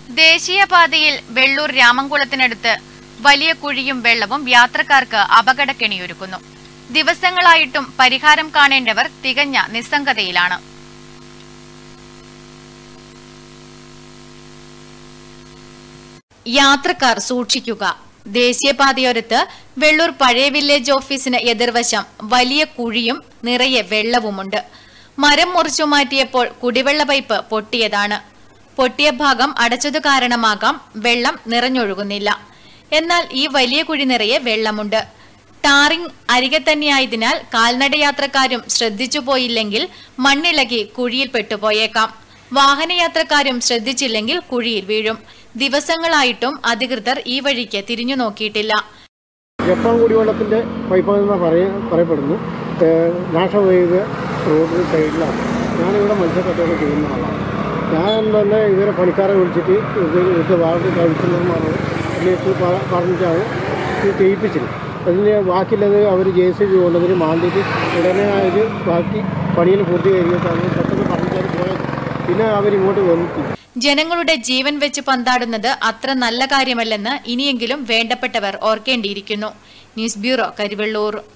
ദേശീയപാതയിൽ വെള്ളൂർ രാമംകുളത്തിനടുത്ത് വലിയ കുഴിയും വെള്ളവും യാത്രക്കാർക്ക് അപകടക്കെണിയൊരുക്കുന്നു ദിവസങ്ങളായിട്ടും പരിഹാരം കാണേണ്ടവർ തികഞ്ഞ നിസ്സംഗതയിലാണ് യാത്രക്കാർ സൂക്ഷിക്കുക ദേശീയപാതയോരത്ത് വെള്ളൂർ പഴയ വില്ലേജ് ഓഫീസിന് എതിർവശം വലിയ കുഴിയും നിറയെ വെള്ളവുമുണ്ട് മരം മുറിച്ചു മാറ്റിയപ്പോൾ കുടിവെള്ള പൈപ്പ് പൊട്ടിയതാണ് പൊട്ടിയ ഭാഗം അടച്ചതു കാരണമാകാം വെള്ളം നിറഞ്ഞൊഴുകുന്നില്ല എന്നാൽ ഈ വലിയ കുഴി നിറയെ വെള്ളമുണ്ട് ടാറിംഗ് അരികെ തന്നെയായതിനാൽ കാൽനടയാത്രക്കാരും ശ്രദ്ധിച്ചു പോയില്ലെങ്കിൽ മണ്ണിളകി കുഴിയിൽ പെട്ടുപോയേക്കാം വാഹനയാത്രക്കാരും ശ്രദ്ധിച്ചില്ലെങ്കിൽ കുഴിയിൽ വീഴും ദിവസങ്ങളായിട്ടും അധികൃതർ ഈ വഴിക്ക് തിരിഞ്ഞു നോക്കിയിട്ടില്ല ജപ്പാൻ കുടിവെള്ളത്തിൻ്റെ പൈപ്പാണെന്ന് പറയ പറയപ്പെടുന്നു ഏഹ് നാഷണൽ ഹൈവേ റോഡ് സൈഡിലാണ് ഞാനിവിടെ മത്സ്യക്കച്ചവടം ചെയ്യുന്ന ആളാണ് ഞാൻ തന്നെ ഇവരെ പണിക്കാരെ വിളിച്ചിട്ട് ഇത് ഇത് വാർഡ് കൗൺസിലർമാരോട് അന്വേഷിച്ച് പ- പറഞ്ഞിട്ടാണ് ഇത് ചെയ്യിപ്പിച്ചത് അതിന് ബാക്കിയുള്ളത് അവർ ജെ സി ബി കൊണ്ടതിന് മാന്തിയിട്ട് ഉടനെ അത് ബാക്കി പണിയിൽ പൂർത്തി കഴിഞ്ഞിട്ടാണ് പെട്ടെന്ന് പറഞ്ഞിട്ടാണ് പോയത് പിന്നെ അവരിങ്ങോട്ട് വന്നിട്ടില്ല ജനങ്ങളുടെ ജീവൻ വെച്ച് പന്താടുന്നത് അത്ര നല്ല കാര്യമല്ലെന്ന് ഇനിയെങ്കിലും വേണ്ടപ്പെട്ടവർ ഓർക്കേണ്ടിയിരിക്കുന്നു ന്യൂസ് ബ്യൂറോ കരിവെള്ളൂർ